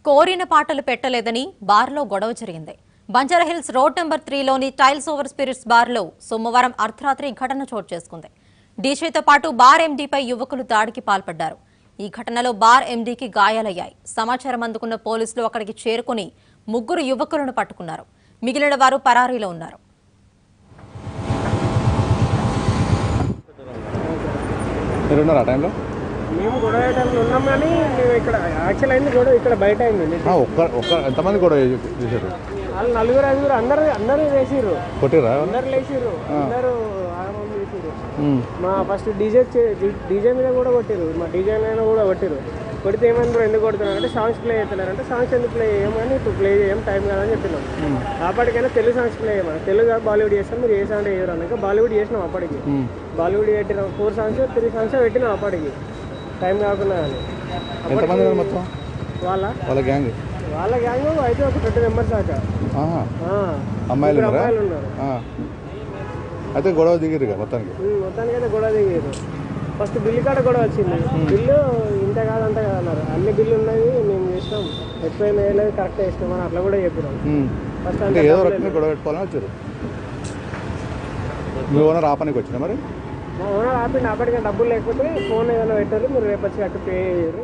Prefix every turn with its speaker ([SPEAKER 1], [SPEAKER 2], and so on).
[SPEAKER 1] కోరిన పాటలు పెట్టలేదని బార్లో గొడవ జరిగింది బంజారాహిల్స్ రోడ్ నెంబర్ త్రీలోని టైల్స్ ఓవర్ స్పిరిట్స్ బార్లో సోమవారం అర్ధరాత్రి ఈ ఘటన చోటు చేసుకుంది డీజేతో పాటు బార్ ఎండీపై యువకులు దాడికి పాల్పడ్డారు ఈ ఘటనలో బార్ ఎండీకి గాయాలయ్యాయి సమాచారం అందుకున్న పోలీసులు అక్కడికి చేరుకుని ముగ్గురు యువకులను పట్టుకున్నారు మిగిలిన వారు పరారీలో ఉన్నారు
[SPEAKER 2] మీరు ఉన్నారా ఆ టైంలో
[SPEAKER 3] మేము గొడవ టైంలో ఉన్నాం కానీ మేము ఇక్కడ యాక్చువల్ అయింది గొడవ ఇక్కడ బయట అయింది
[SPEAKER 2] ఆ, ఒక్క ఒక్క ఎంతమంది కూడా చేశారు
[SPEAKER 3] వాళ్ళు నలుగురు ఐదుగురు అందరు అందరూ వేసిర్రు
[SPEAKER 2] కొట్టిరా
[SPEAKER 3] అందరు లేచిర్రు అందరూ ఆగమం చేసిర్రు
[SPEAKER 2] ఉమ్.
[SPEAKER 3] మా ఫస్ట్ డీజే డీజే మీద కూడా కొట్టిరు మా డీజే మీద కూడా కొట్టిరు కొడితే ఏమైంది బ్రో ఎందుకు కొడుతున్నారు అంటే సాంగ్స్ ప్లే చేస్తున్నారు అంటే సాంగ్స్ ఎందుకు ప్లే చేయం కానీ ఇప్పుడు ప్లే చేయం టైం కాదని చెప్పినాం అప్పటికైనా తెలుగు సాంగ్స్ ప్లే చేయమని తెలుగు కాదు బాలీవుడ్ చేస్తాం మీరు ఏ సాంగ్ చేయరు అన్నాక బాలీవుడ్ చేసినాం అప్పటికి
[SPEAKER 2] ఉమ్.
[SPEAKER 3] బాలీవుడ్ పెట్టినాం ఫోర్ సాంగ్స్ త్రీ సాంగ్స్ పెట్టినాం అప్పటికి టైం కాకుండా కానీ
[SPEAKER 2] ఎంతమంది ఉన్నారు మొత్తం
[SPEAKER 3] వాళ్ళ
[SPEAKER 2] వాళ్ళ గ్యాంగ్
[SPEAKER 3] వాళ్ళ గ్యాంగ్ అయితే ఒక ట్వంటీ మెంబర్స్ దాకా
[SPEAKER 2] ఆహా.
[SPEAKER 3] ఆ.
[SPEAKER 2] అమ్మాయిలు
[SPEAKER 3] ముగ్గురు
[SPEAKER 2] ఉన్నారా
[SPEAKER 3] అమ్మాయిలు ఉన్నారు
[SPEAKER 2] ఆ. అయితే గొడవ దిగిరు ఇక మొత్తానికి
[SPEAKER 3] ఉమ్, మొత్తానికి అయితే గొడవ దిగారు ఫస్ట్ బిల్లు కాడ గొడవ వచ్చింది బిల్లు ఇంత కాదు అంత కాదు అన్నారు అన్ని బిల్లు ఉన్నాయి మేము చేసినాం ఎక్కువ ఏం వేయలేదు కరెక్ట్ వేసినాం అని అట్లా కూడా చెప్పినాం
[SPEAKER 2] ఉమ్.
[SPEAKER 3] ఫస్ట్
[SPEAKER 2] అంటే
[SPEAKER 3] అంత
[SPEAKER 2] ఏదో రకంగా గొడవ పెట్టుకోవాలని వచ్చారు మీ ఓనర్ ఆ పనికి వచ్చిన మరి
[SPEAKER 3] మా ఓనర్ ఆపి అప్పటికే డబ్బులు లేకపోతే ఫోన్ ఏదైనా పెట్టారు మీరు రేపు వచ్చి అక్కడ పే చేయరు